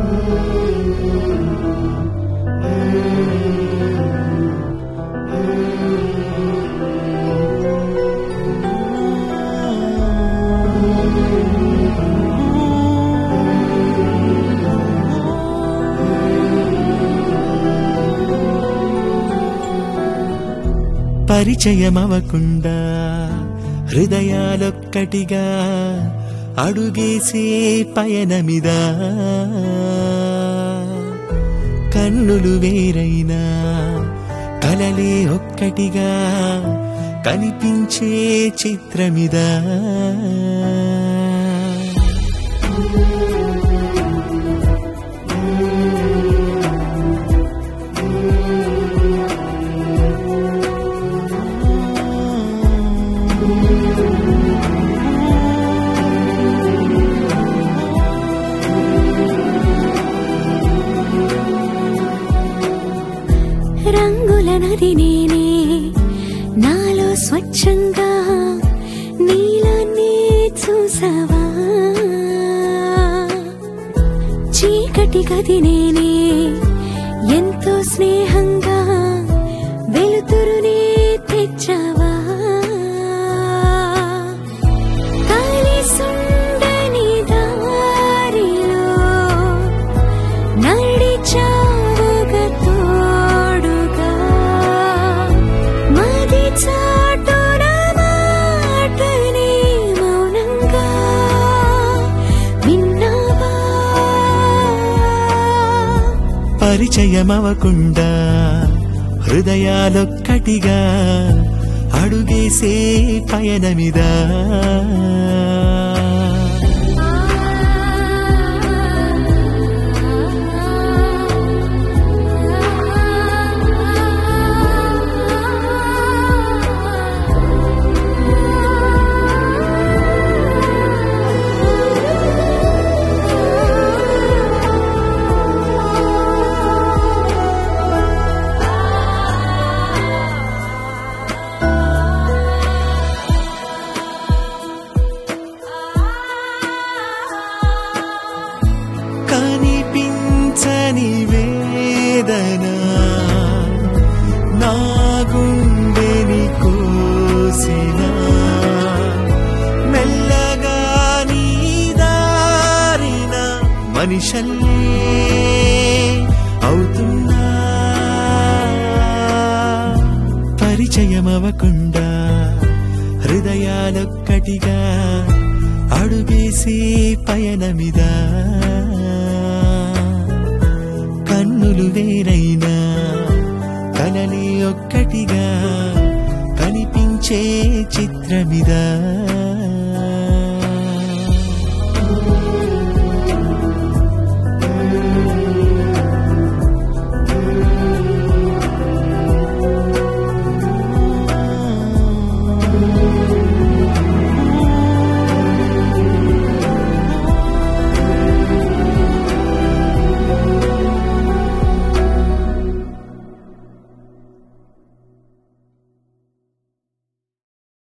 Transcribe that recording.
పరిచయమవకుండా హృదయాలొక్కటిగా అడుగేసే పయనమిదా కన్నులు వేరైనా కలలే ఒక్కటిగా కనిపించే చిత్రమిదా రంగుల నది నేనే నాలో స్వచ్ఛంగా నీలాన్ని చూసావా చీకటి గది నేనే ఎంతో స్నేహంగా వెలుతురునే తెచ్చావా కలిసుండని దారిలో నడిచావుగ తోడుగా మది చాటున మాటని మౌనంగా విన్నావా పరిచయమవకుండా హృదయాలొక్కటిగా అడుగేసే పయనమిదా కనిపించని వేదన నా గుండెని కోసిన మెల్లగా నీ దారిన మనిషల్లే అవుతున్నా పరిచయమవకుండా హృదయాలొక్కటిగా అడుగేసే పయనమిదా కన్నులు వేరైనా కలలే ఒక్కటిగా కనిపించే చిత్రమిదా